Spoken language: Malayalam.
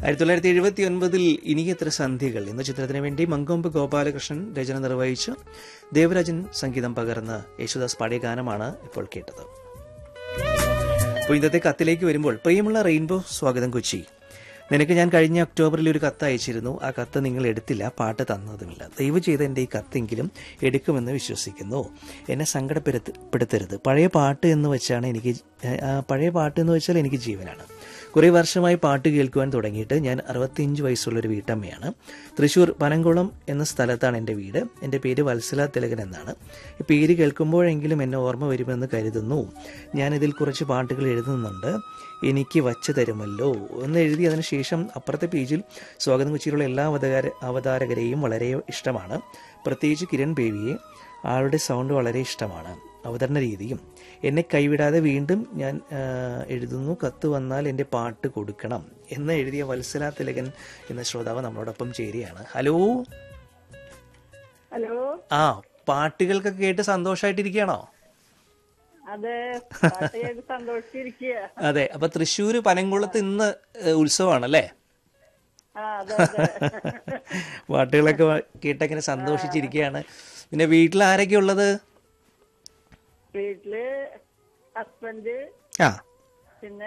ആയിരത്തി തൊള്ളായിരത്തി എഴുപത്തി ഒൻപതിൽ ഇനിയെത്ര സന്ധ്യകൾ എന്ന ചിത്രത്തിന് വേണ്ടി മങ്കൊമ്പ് ഗോപാലകൃഷ്ണൻ രചന നിർവഹിച്ച് ദേവരാജൻ സംഗീതം പകർന്ന് യേശുദാസ് പാടിയ ഗാനമാണ് ഇപ്പോൾ കേട്ടത് അപ്പോൾ ഇന്നത്തെ കത്തിലേക്ക് വരുമ്പോൾ പ്രിയമുള്ള റെയിൻബോ സ്വാഗതം കൊച്ചി നിനക്ക് ഞാൻ കഴിഞ്ഞ ഒക്ടോബറിൽ ഒരു കത്ത് അയച്ചിരുന്നു ആ കത്ത് നിങ്ങൾ എടുത്തില്ല പാട്ട് തന്നതുമില്ല ദയവ് ചെയ്ത് എൻ്റെ ഈ കത്തെങ്കിലും എടുക്കുമെന്ന് വിശ്വസിക്കുന്നു എന്നെ സങ്കടപ്പെടുത്തരുത് പഴയ പാട്ട് എന്ന് വെച്ചാണ് എനിക്ക് ആ, പഴയ പാട്ട് എന്ന് വെച്ചാൽ എനിക്ക് ജീവനാണ് കുറേ വർഷമായി പാട്ട് കേൾക്കുവാൻ തുടങ്ങിയിട്ട് ഞാൻ അറുപത്തിയഞ്ച് വയസ്സുള്ളൊരു വീട്ടമ്മയാണ് തൃശ്ശൂർ പനംകുളം എന്ന സ്ഥലത്താണ് എൻ്റെ വീട് എൻ്റെ പേര് വത്സല തിലകൻ എന്നാണ് ഈ പേര് കേൾക്കുമ്പോഴെങ്കിലും എന്നെ ഓർമ്മ വരുമെന്ന് കരുതുന്നു ഞാനിതിൽ കുറച്ച് പാട്ടുകൾ എഴുതുന്നുണ്ട് എനിക്ക് വച്ച് തരുമല്ലോ എന്ന് എഴുതി അതിനുശേഷം അപ്പുറത്തെ പേജിൽ സ്വാഗതം കൊച്ചിയിലുള്ള എല്ലാ അവതാര അവതാരകരെയും വളരെ ഇഷ്ടമാണ് പ്രത്യേകിച്ച് കിരൺ ബേബിയെ ആളുടെ സൗണ്ട് വളരെ ഇഷ്ടമാണ് അവതരണ രീതിയും എന്നെ കൈവിടാതെ വീണ്ടും ഞാൻ ആ, എഴുതുന്നു കത്ത് വന്നാൽ എൻ്റെ പാട്ട് കൊടുക്കണം എന്ന് എഴുതിയ വത്സല തിലകൻ എന്ന ശ്രോതാവ് നമ്മളോടൊപ്പം ചേരുകയാണ് ഹലോ ഹലോ ആ പാട്ടുകൾക്കൊക്കെ കേട്ട് സന്തോഷമായിട്ടിരിക്കുകയാണോ അതെ പാട്ട് കേട്ട് സന്തോഷിച്ചിരിക്കുക അതെ അപ്പൊ തൃശ്ശൂര് പനംകുളത്ത് ഇന്ന് ഏ, ഉത്സവമാണല്ലേ ആ അതെ അതെ പാട്ടുകളൊക്കെ കേട്ടങ്ങനെ സന്തോഷിച്ചിരിക്കുകയാണ് പിന്നെ വീട്ടിൽ ആരൊക്കെ ഉള്ളത് വീട്ടില് ഹസ്ബൻഡ് ആ